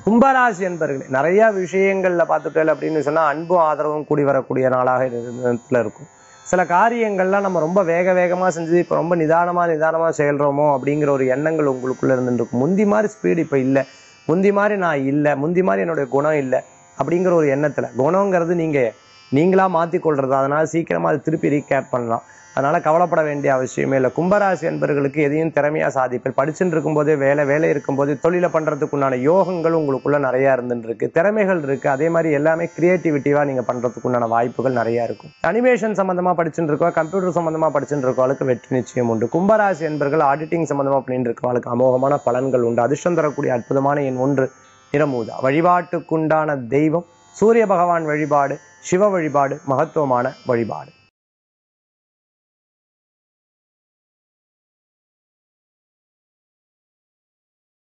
கும்பராசி என்பர்களே நிறைய விஷயங்கள்ல பார்த்துட்டேன் அப்படின்னு சொன்னா அன்பும் ஆதரவும் கூடி வரக்கூடிய நாளாக இடத்துல இருக்கும் சில காரியங்கள்லாம் நம்ம ரொம்ப வேக வேகமா செஞ்சு இப்போ ரொம்ப நிதானமா நிதானமா செயல்றோமோ அப்படிங்கிற ஒரு எண்ணங்கள் உங்களுக்குள்ள இருந்துட்டு இருக்கும் முந்தி மாதிரி ஸ்பீடு இப்போ இல்லை முந்தி மாதிரி நான் இல்லை முந்தி மாதிரி என்னுடைய குணம் இல்லை அப்படிங்கிற ஒரு எண்ணத்துல குணங்கிறது நீங்க நீங்களா மாத்தி கொள்றது அதனால சீக்கிரமா அது திருப்பி ரீகேப் பண்ணலாம் அதனால கவலைப்பட வேண்டிய அவசியமே இல்லை கும்பராசி என்பர்களுக்கு எதையும் திறமையா சாதிப்பேன் படிச்சுட்டு இருக்கும்போதே வேலை வேலை இருக்கும்போது தொழிலை பண்றதுக்கு உண்டான யோகங்கள் உங்களுக்குள்ள நிறைய இருந்துட்டு இருக்கு திறமைகள் இருக்கு அதே மாதிரி எல்லாமே கிரியேட்டிவிட்டிவா நீங்க பண்றதுக்கு உண்டான வாய்ப்புகள் நிறைய இருக்கும் அனிமேஷன் சம்பந்தமா படிச்சுட்டு இருக்கோ கம்ப்யூட்டர் சம்பந்தமா படிச்சுட்டு இருக்கவளுக்கு வெற்றி நிச்சயம் உண்டு கும்பராசி என்பர்கள் ஆடிட்டிங் சம்பந்தமா பண்ணிட்டு இருக்கவளுக்கு அமோகமான பலன்கள் உண்டு அதிர்ஷ்டம் தரக்கூடிய அற்புதமான எண் ஒன்று நிறமூதா வழிபாட்டுக்குண்டான தெய்வம் சூரிய பகவான் வழிபாடு சிவ வழிபாடு மகத்துவமான வழிபாடு